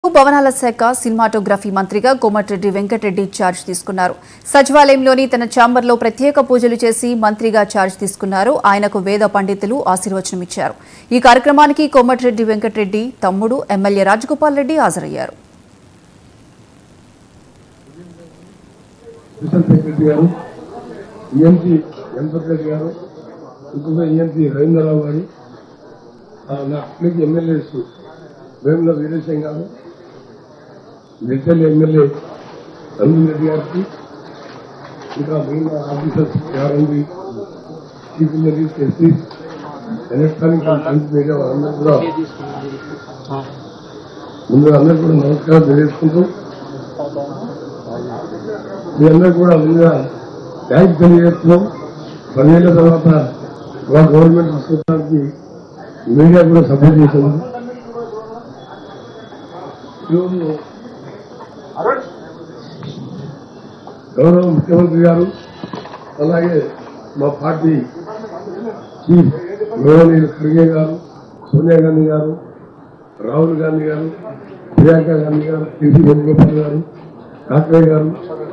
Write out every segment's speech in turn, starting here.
భవనాల శాఖ సినిమాటోగ్రఫీ మంత్రిగా కోమటిరెడ్డి వెంకటరెడ్డి ఛార్జ్ తీసుకున్నారు సచివాలయంలోని తన ఛాంబర్లో ప్రత్యేక పూజలు చేసి మంత్రిగా ఛార్జ్ తీసుకున్నారు ఆయనకు వేద పండితులు ఆశీర్వచనమిచ్చారు ఈ కార్యక్రమానికి కోమటిరెడ్డి వెంకటరెడ్డి తమ్ముడు ఎమ్మెల్యే రాజగోపాల్ రెడ్డి హాజరయ్యారు స్పెషల్ సెక్రటరీ గారు ఈఎంసీ వెంకట్ రెడ్డి గారు ఇంకొక ఈఎంసీ రవీంద్రరావు గారు ఆ, నా అప్పటికి ఎమ్మెల్యేస్ వేముల వీరేశం గారు లిటల్ ఎమ్మెల్యే రంజన్ రెడ్డి గారికి ఇంకా మిగిలిన ఆఫీసర్స్ గారండి chief engineers SEs electronic and print media వాళ్ళందరూ కూడా ముందు అందరూ కూడా నమస్కారం తెలియజేసుకుంటూ మీ అందరూ కూడా ముందుగా థ్యాంక్స్ తెలియజేస్తున్నాం పదివేల తర్వాత మా గవర్నమెంట్ తీసుకొచ్చడానికి మీడియా కూడా సపోర్ట్ చేసింది ఈరోజు గౌరవ ముఖ్యమంత్రి గారు అలాగే మా పార్టీ చీఫ్ గౌరవనీయులు ఖర్గే గారు సోనియా గాంధీ గారు రాహుల్ గాంధీ గారు ప్రియాంక గాంధీ గారు కేసీ వేణుగోపాల్ గారు కాకయ్య గారు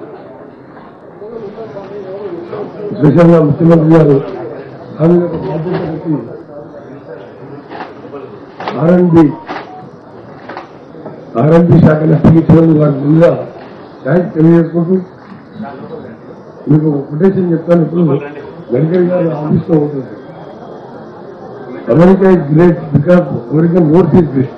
స్పెషల్గా ముఖ్యమంత్రి గారు ఆమె యొక్క బాధ్యత పెట్టి ఆర్ఎండ్బి ఆర్ఎండ్బి శాఖని అప్పగించినందుకు వారి ముందుగా థ్యాంక్స్ తెలియజేసుకుంటూ మీకు ఒక కొటేషన్ చెప్తాను ఇప్పుడు గడ్కరీ గారు ఆఫీస్లో ఉంటుంది America is great because American oats is great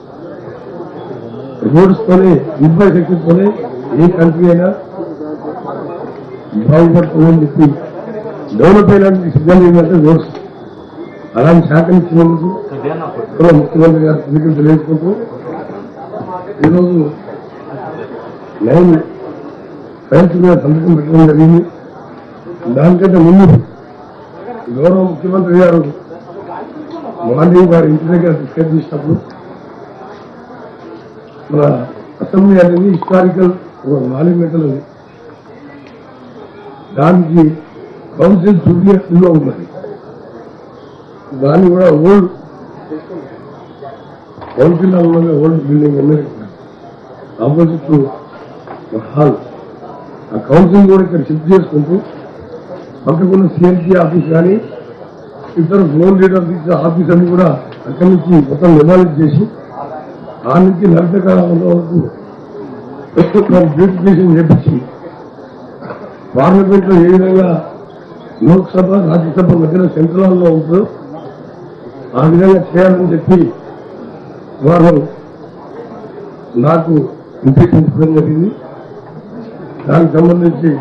roads తోనే ఇన్ఫ్రాస్ట్రక్చర్తోనే ఏ కంట్రీ అయినా బాగుపడుతుందని చెప్పి డెవలప్ అయినటువంటి సిగ్నల్ ఏంటంటే రోడ్స్ అలాంటి శాఖలు ఇచ్చినందుకు కూడా ముఖ్యమంత్రి గారు కృతజ్ఞతలు తెలియజేసుకుంటూ ఈరోజు నైన్ ఫైల్స్ మీద సంతకం పెట్టడం జరిగింది దానికంటే ముందు గౌరవ ముఖ్యమంత్రి గారు మార్నింగ్ వారి ఇంటి దగ్గర టికెట్ తీసినప్పుడు మన అసెంబ్లీ అనేది హిస్టారికల్ ఒక మాన్యుమెంటల్ ఉంది దానికి కౌన్సిల్ జూబ్లీలో ఉన్నది దాన్ని కూడా ఓల్డ్ కౌన్సిల్ ఉన్నది ఓల్డ్ బిల్డింగ్ ఉన్నది ఆపోజిట్ హాల్ ఆ కౌన్సిల్ కూడా ఇక్కడ షిఫ్ట్ చేసుకుంటూ పక్కకున్న సిఎల్సీ ఆఫీస్ కానీ ఇతర ఫ్లోర్ లీడర్ ఆఫీస్ అన్ని కూడా అక్కడి నుంచి మొత్తం నిర్మాణం చేసి ఆ నుంచి నరకకాలంలో వరకు బ్యూటిఫికేషన్ చేపించి పార్లమెంట్ లో ఏ విధంగా లోక్సభ రాజ్యసభ మధ్యలో సెంట్రల్ హాల్లో ఉంటుందో ఆ విధంగా చేయాలని చెప్పి వారు నాకు ఇంప్రెషన్ ఇవ్వడం జరిగింది దానికి సంబంధించి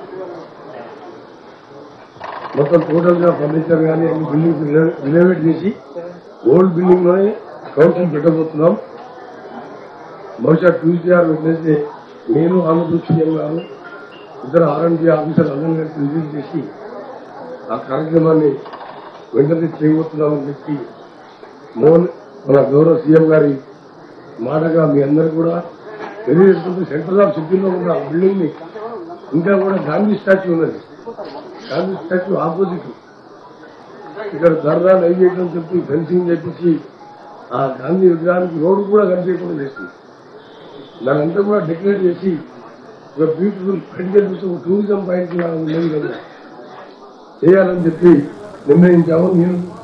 మొత్తం టోటల్ గా ఫర్నిచర్ కానీ అన్ని బిల్డింగ్స్ రినోవేట్ చేసి ఓల్డ్ బిల్డింగ్ లోనే కౌన్సిల్ పెట్టబోతున్నాం బహుశా ట్యూస్డే ఆర్ వెడ్నెస్డే నేను ఆంధ్రప్రదేశ్ సీఎం గారు ఇద్దరు ఆర్ఎండ్బి ఆఫీసర్ అందరం కలిసి విజిట్ చేసి ఆ కార్యక్రమాన్ని వెంటనే చేయబోతున్నామని చెప్పి మోహన్ మన గౌరవ సీఎం గారి మాటగా మీ అందరూ కూడా తెలియజేసుకుంటూ సెంట్రల్ ఆఫ్ సిటీలో ఉన్న ఆ బిల్డింగ్ ని ఇంకా కూడా గాంధీ స్టాచ్యూ ఉన్నది గాంధీ స్టాచ్యూ ఆపోజిట్ ఇక్కడ ధర్నా లైవ్ చేయడం చెప్పి ఫెన్సింగ్ చేపించి ఆ గాంధీ విగ్రహానికి రోడ్డు కూడా కనిపించకుండా చేసింది దాని అంతా కూడా డెకరేట్ చేసి ఒక బ్యూటిఫుల్ ఫ్రెండ్గా చూస్తే టూరిజం పాయింట్ లాగా ఉండేది కదా చేయాలని చెప్పి నిర్ణయించాము నేను